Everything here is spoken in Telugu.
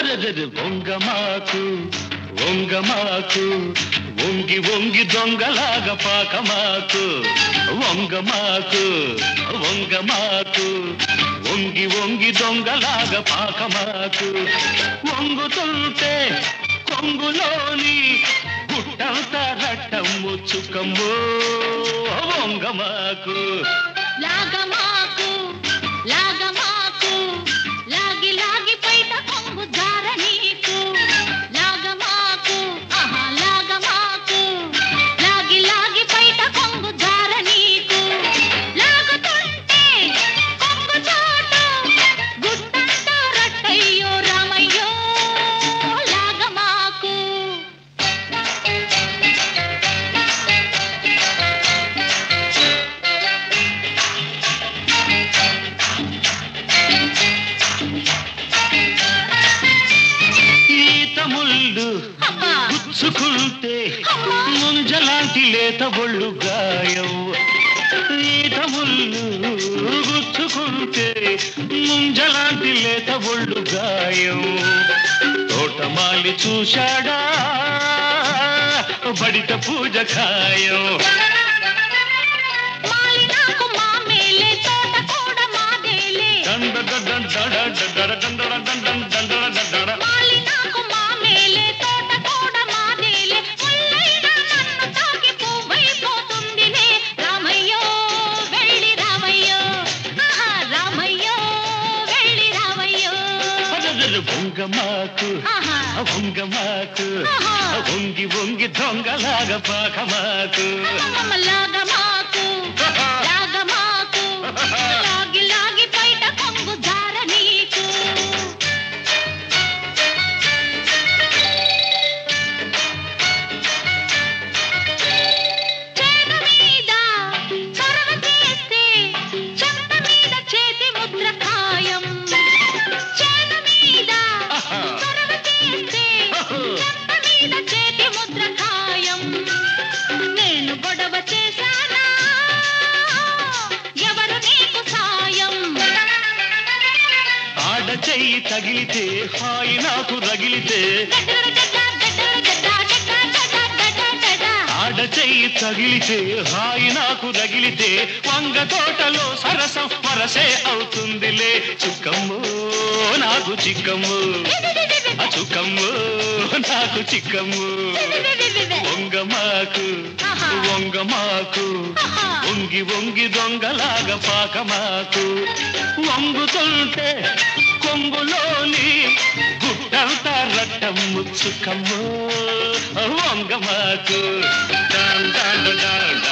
అరెరెరె వంగమాకు వంగమాకు వంగి వంగి దొంగలాగా పాకమాకు వంగమాకు వంగమాకు వంగి వంగి దొంగలాగా పాకమాకు వంగుతుంటే కొంగులోని గుట్టంత రట్టమ్ము చుక్కమ్ము వంగమాకు లాగమాకు లాగమాకు లాగి లాగి పైట కొంగు జార నీకు లాగమాకు ఆహా లాగమాకు లాగి లాగి పైట కొంగు జార నీకు లాగుతుంటే కొంగు చాటు గుట్టంతా రట్టయ్యో రామయ్యో లాగమాకు ఈత ముళ్ళు అబ్బా గుచ్చుకుంటే అమ్మా ముంజలాంటి లేత ఒళ్ళు గాయం ఈత ముళ్ళు గుచ్చుకుంటే ముంజలాంటి లేత ఒళ్ళు గాయం తోటమాలి చూశాడా బడిత పూజ ఖాయం మాలినాకు మామేలే తోట కూడా మాదేలే దండ దండ దండ దండ దండ దండ దండ దండ మాలినాకు మామేలే తోట కూడా మాదేలే ముల్లైనా నన్ను తాకి పువ్వైపోతుందిలే రామయ్యో వెళ్ళి రామయ్యో ఆహా రామయ్యో వెళ్ళి రామయ్యో అరెరెరె వంగమాకు ఆహా వంగమాకు ఆహా. వంగి వంగి దొంగలాగా పాకమాకు అమ్మమ్మ లాగమాకు లాగమాకు లాగి లాగి బయట కొంగు జార నీకు చేత మీద చొరవ చేస్తే చెంప మీద చేతి ముద్ర ఖాయం చేత మీద చొరవ చేస్తే చెంప మీద చేతి ముద్ర ఖాయం నేను గొడవ చేశానా ఎవరు నీకు సాయం ఆడ చెయ్యి తగిలితే హాయి నాకు రగిలితే ఆడ చెయ్యి తగిలితే హాయి నాకు రగిలితే వంగ తోటలో సరసం వరసే అవుతుందిలే చుక్కమ్ము నాకు చిక్కమ్ము ఆ చుక్కమ్ము నాకు చిక్కమ్ము వంగమాకు వంగమాకు వంగి వంగి దొంగలాగా పాకమాకు వంగుతుంటే కొంగులోని గుట్టంతా రట్టం ముచ్చుకమ్ము వంగమాకు డాన్ డాన్ డాన్